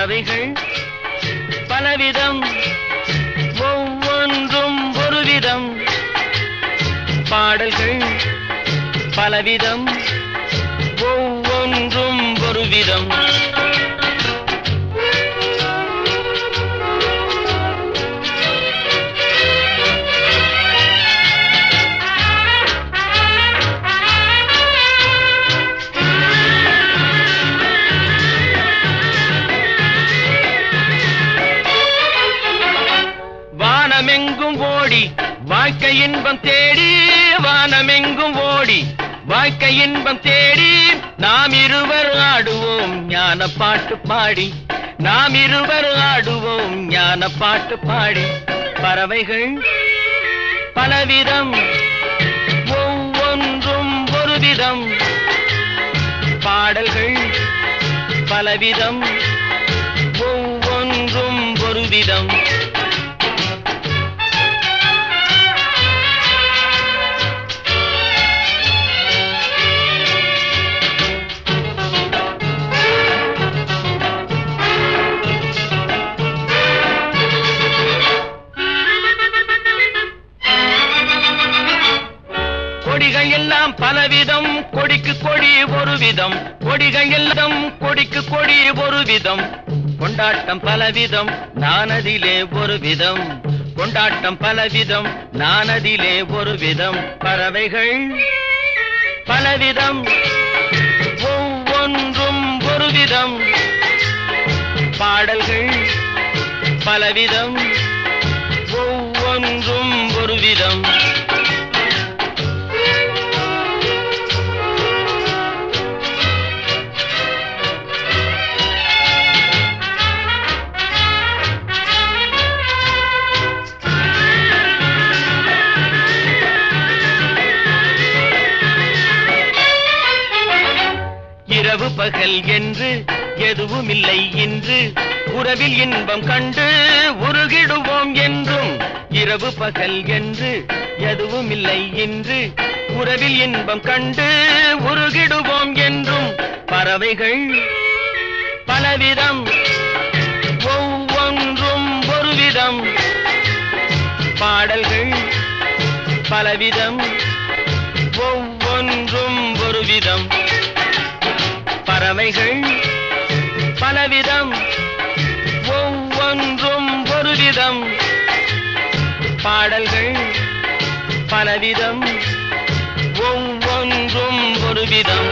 பறவைகள் பலவிதம் ஒவ்வொன்றும் ஒரு விதம் பாடல்கள் பலவிதம் ஒவ்வொன்றும் ஒரு விதம் வானமெங்கும் ஓடி வாழ்க்கை இன்பம் தேடி வானமெங்கும் ஓடி வாழ்க்கை இன்பம் தேடி நாம் இருவர் ஆடுவோம் ஞான பாட்டு பாடி நாம் இருவர் ஆடுவோம் ஞான பாட்டு பாடி பறவைகள் பலவிதம் ஒவ்வொன்றும் ஒரு விதம் பாடல்கள் பலவிதம் ஒவ்வொன்றும் ஒரு விதம் கொடிகள் எல்லாம் பலவிதம் கொடிக்கு கொடி ஒரு விதம் கொடிகள் எல்லாம் கொடிக்கு கொடி ஒரு விதம் கொண்டாட்டம் பலவிதம் நானதிலே ஒரு விதம் கொண்டாட்டம் பலவிதம் நானதிலே ஒரு விதம் பறவைகள் பலவிதம் ஒவ்வொன்றும் ஒரு விதம் பாடல்கள் பலவிதம் ஒவ்வொன்றும் ஒரு விதம் இரவு பகல் என்று எதுவும் இல்லை இன்று உறவில் இன்பம் கண்டு உருகிடுவோம் என்றும் இரவு பகல் என்று எதுவும் இல்லை இன்று உறவில் இன்பம் கண்டு உருகிடுவோம் என்றும் பறவைகள் பலவிதம் ஒவ்வொன்றும் ஒரு விதம் பாடல்கள் பலவிதம் ஒவ்வொன்றும் ஒரு விதம் பறவைகள் பலவிதம் ஒவ்வொன்றும் ஒரு விதம் பாடல்கள் பலவிதம் ஒவ்வொன்றும் ஒரு விதம்